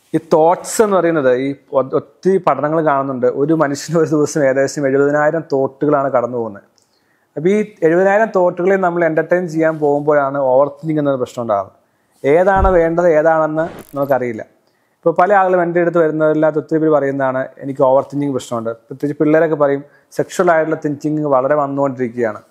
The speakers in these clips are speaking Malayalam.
ഈ തോട്ട്സ് എന്ന് പറയുന്നത് ഈ ഒ- ഒത്തിരി പഠനങ്ങൾ കാണുന്നുണ്ട് ഒരു മനുഷ്യന് ഒരു ദിവസം ഏകദേശം എഴുപതിനായിരം തോട്ടുകളാണ് കടന്നു പോകുന്നത് അപ്പോൾ ഈ എഴുപതിനായിരം തോട്ടുകളെ നമ്മൾ എൻ്റർടൈൻ ചെയ്യാൻ പോകുമ്പോഴാണ് ഓവർ തിങ്കിങ് എന്നൊരു പ്രശ്നം ഉണ്ടാകുന്നത് ഏതാണ് വേണ്ടത് ഏതാണെന്ന് നമുക്കറിയില്ല ഇപ്പോൾ പല ആളുകളും എൻ്റെ അടുത്ത് വരുന്നവരെല്ലാം ഒത്തിരി പേര് പറയുന്നതാണ് എനിക്ക് ഓവർ തിങ്കിങ് പ്രശ്നമുണ്ട് പ്രത്യേകിച്ച് പിള്ളേരൊക്കെ പറയും സെക്ഷൽ ആയിട്ടുള്ള തിങ്കിങ് വളരെ വന്നുകൊണ്ടിരിക്കുകയാണ്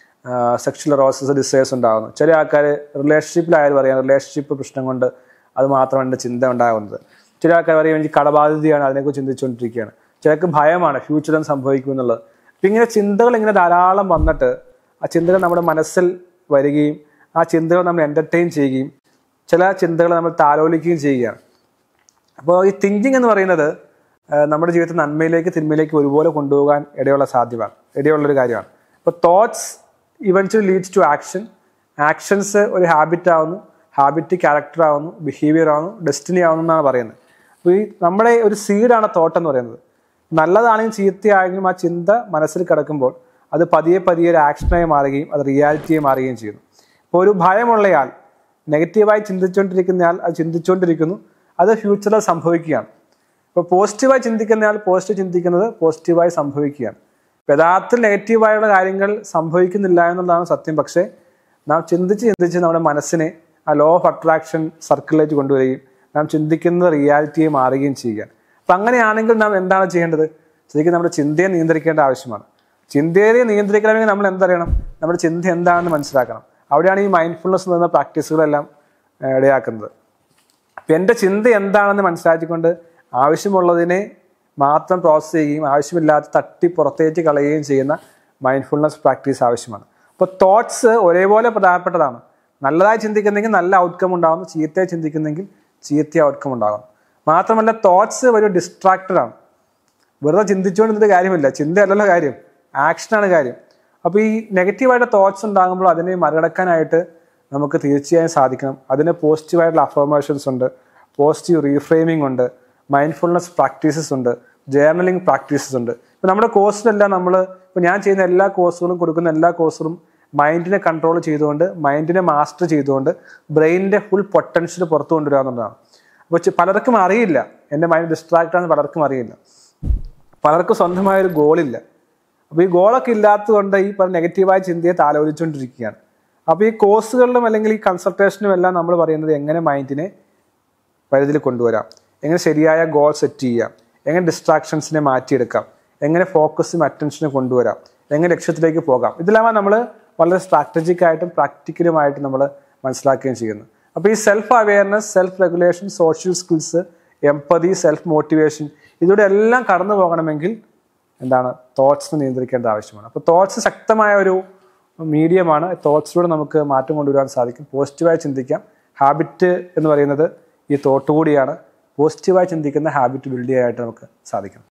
സെക്ഷൽ റോസസ് ഡിസേഴ്സ് ഉണ്ടാകുന്നു ചില ആൾക്കാർ റിലേഷൻഷിപ്പിലായാലും പറയാം റിലേഷൻഷിപ്പ് പ്രശ്നം കൊണ്ട് അത് മാത്രമാണ് എൻ്റെ ചിന്ത ഉണ്ടാകുന്നത് ചില ആൾക്കാർ പറയും എനിക്ക് കടബാധ്യതയാണ് അതിനെക്കുറിച്ച് ചിന്തിച്ചുകൊണ്ടിരിക്കുകയാണ് ചിലർക്ക് ഭയമാണ് ഫ്യൂച്ചറിൽ സംഭവിക്കുമെന്നുള്ളത് അപ്പം ഇങ്ങനെ ചിന്തകൾ ഇങ്ങനെ ധാരാളം വന്നിട്ട് ആ ചിന്തകൾ നമ്മുടെ മനസ്സിൽ വരികയും ആ ചിന്തകൾ നമ്മൾ എൻ്റർടൈൻ ചെയ്യുകയും ചില ചിന്തകൾ നമ്മൾ താലോലിക്കുകയും ചെയ്യുകയാണ് അപ്പോൾ ഈ തിങ്കിങ് എന്ന് പറയുന്നത് ആ, നമ്മുടെ ജീവിതത്തിൽ നന്മയിലേക്ക് തിന്മയിലേക്ക് ഒരുപോലെ കൊണ്ടുപോകാൻ ഇടയുള്ള സാധ്യമാണ് ഇടയുള്ളൊരു കാര്യമാണ് അപ്പോൾ thoughts eventually leads to action actions ഒരു ഹാബിറ്റ് ആവുന്നു ഹാബിറ്റ് ക്യാരക്ടർ ആവുന്നു ബിഹേവിയർ ആവുന്നു ഡെസ്റ്റിനി ആവുന്നു എന്നാണ് പറയുന്നത് അപ്പോൾ ഈ നമ്മുടെ ഒരു സീഡാണ് തോട്ട് എന്ന് പറയുന്നത് നല്ലതാണെങ്കിലും ചീത്തയായെങ്കിലും ആ ചിന്ത മനസ്സിൽ കിടക്കുമ്പോൾ അത് പതിയെ പതിയെ ഒരു ആക്ഷനായി മാറുകയും അത് റിയാലിറ്റിയായി മാറുകയും ചെയ്യുന്നു ഇപ്പോൾ ഒരു ഭയമുള്ളയാൾ നെഗറ്റീവായി ചിന്തിച്ചുകൊണ്ടിരിക്കുന്നയാൾ അത് ചിന്തിച്ചുകൊണ്ടിരിക്കുന്നു അത് ഫ്യൂച്ചറിൽ സംഭവിക്കുകയാണ് ഇപ്പോൾ പോസിറ്റീവായി ചിന്തിക്കുന്നയാൾ പോസിറ്റീവ് ചിന്തിക്കുന്നത് പോസിറ്റീവായി സംഭവിക്കുകയാണ് ഇപ്പൊ യഥാർത്ഥത്തിൽ നെഗറ്റീവായുള്ള കാര്യങ്ങൾ സംഭവിക്കുന്നില്ല എന്നുള്ളതാണ് സത്യം പക്ഷേ നാം ചിന്തിച്ച് ചിന്തിച്ച് നമ്മുടെ മനസ്സിനെ ആ ലോ ഓഫ് അട്രാക്ഷൻ സർക്കിളിലേക്ക് കൊണ്ടുവരികയും നാം ചിന്തിക്കുന്നത് റിയാലിറ്റിയെ മാറുകയും ചെയ്യുകയാണ് അപ്പം അങ്ങനെയാണെങ്കിൽ നാം എന്താണ് ചെയ്യേണ്ടത് ശരിക്കും നമ്മുടെ ചിന്തയെ നിയന്ത്രിക്കേണ്ട ആവശ്യമാണ് ചിന്തയെ നിയന്ത്രിക്കണമെങ്കിൽ നമ്മൾ എന്തറിയണം നമ്മുടെ ചിന്ത എന്താണെന്ന് മനസ്സിലാക്കണം അവിടെയാണ് ഈ മൈൻഡ്ഫുൾനെസ് എന്ന പ്രാക്ടീസുകളെല്ലാം ഏഹ്, ഇടയാക്കുന്നത് അപ്പം എൻ്റെ ചിന്ത എന്താണെന്ന് മനസ്സിലാക്കിക്കൊണ്ട് ആവശ്യമുള്ളതിനെ മാത്രം പ്രോസസ് ചെയ്യുകയും ആവശ്യമില്ലാത്ത തട്ടി പുറത്തേക്ക് കളയുകയും ചെയ്യുന്ന മൈൻഡ്ഫുൾനെസ് പ്രാക്ടീസ് ആവശ്യമാണ് അപ്പോൾ തോട്ട്സ് ഒരേപോലെ പ്രധാനപ്പെട്ടതാണ് നല്ലതായി ചിന്തിക്കുന്നെങ്കിൽ നല്ല ഔട്ട്കം ഉണ്ടാകുന്നു ചീത്തയായി ചിന്തിക്കുന്നെങ്കിൽ ചീത്ത ഔട്ട്കം ഉണ്ടാകും മാത്രമല്ല തോട്ട്സ് ഒരു ഡിസ്ട്രാക്റ്റഡ് ആണ് വെറുതെ ചിന്തിച്ചുകൊണ്ടിരുന്നിട്ട് കാര്യമില്ല ചിന്തയല്ലല്ലോ കാര്യം ആക്ഷനാണ് കാര്യം അപ്പോൾ ഈ നെഗറ്റീവായിട്ട് തോട്ട്സ് ഉണ്ടാകുമ്പോൾ അതിനെ മറികടക്കാനായിട്ട് നമുക്ക് തീർച്ചയായും സാധിക്കണം അതിന് പോസിറ്റീവായിട്ടുള്ള അഫർമേഷൻസ് ഉണ്ട് പോസിറ്റീവ് റീഫ്രെയിമിംഗ് ഉണ്ട് മൈൻഡ്ഫുൾനെസ് പ്രാക്ടീസസ് ഉണ്ട് ജേർണലിംഗ് പ്രാക്ടീസസ് ഉണ്ട് ഇപ്പം നമ്മുടെ കോഴ്സിലെല്ലാം നമ്മൾ ഇപ്പോൾ ഞാൻ ചെയ്യുന്ന എല്ലാ കോഴ്സുകളും കൊടുക്കുന്ന എല്ലാ കോഴ്സുകളും മൈൻഡിനെ കൺട്രോൾ ചെയ്തുകൊണ്ട് മൈൻഡിനെ മാസ്റ്റർ ചെയ്തുകൊണ്ട് ബ്രെയിനിൻ്റെ ഫുൾ പൊട്ടൻഷ്യൽ പുറത്തു കൊണ്ടുവരിക എന്നുള്ളതാണ് അപ്പോൾ ചെ- പലർക്കും അറിയില്ല എൻ്റെ മൈൻഡ് ഡിസ്ട്രാക്റ്റ് ആണെന്ന് പലർക്കും അറിയില്ല പലർക്കും സ്വന്തമായ ഒരു ഗോളില്ല അപ്പോൾ ഈ ഗോളൊക്കെ ഇല്ലാത്തതുകൊണ്ട് ഈ പറഞ്ഞ നെഗറ്റീവായ ചിന്തയെ താലോലിച്ചുകൊണ്ടിരിക്കുകയാണ് അപ്പോൾ ഈ കോഴ്സുകളിലും അല്ലെങ്കിൽ ഈ കൺസൾട്ടേഷനും എല്ലാം നമ്മൾ പറയുന്നത് എങ്ങനെ മൈൻഡിനെ പരിധിയിൽ കൊണ്ടുവരാം എങ്ങനെ ശരിയായ ഗോൾ സെറ്റ് ചെയ്യാം എങ്ങനെ ഡിസ്ട്രാക്ഷൻസിനെ മാറ്റിയെടുക്കാം എങ്ങനെ ഫോക്കസും അറ്റൻഷനും കൊണ്ടുവരാം എങ്ങനെ ലക്ഷ്യത്തിലേക്ക് പോകാം ഇതെല്ലാം നമ്മൾ വളരെ സ്ട്രാറ്റജിക് ആയിട്ടും പ്രാക്ടിക്കലുമായിട്ടും നമ്മൾ മനസ്സിലാക്കുകയും ചെയ്യുന്നു അപ്പോൾ ഈ self awareness self regulation social skills empathy self motivation ഇതിലൂടെ എല്ലാം കടന്നു പോകണമെങ്കിൽ എന്താണ് തോട്ട്സിനെ നിയന്ത്രിക്കേണ്ട ആവശ്യമാണ് അപ്പോൾ തോട്ട്സ് ശക്തമായ ഒരു മീഡിയമാണ് തോട്ട്സിലൂടെ നമുക്ക് മാറ്റം കൊണ്ടുവരാൻ സാധിക്കും പോസിറ്റീവായി ചിന്തിക്കാം ഹാബിറ്റ് എന്ന് പറയുന്നത് ഈ തോട്ട് കൂടിയാണ് പോസിറ്റീവായി ചിന്തിക്കുന്ന ഹാബിറ്റ് ബിൽഡ് ചെയ്യാനായിട്ട് നമുക്ക് സാധിക്കും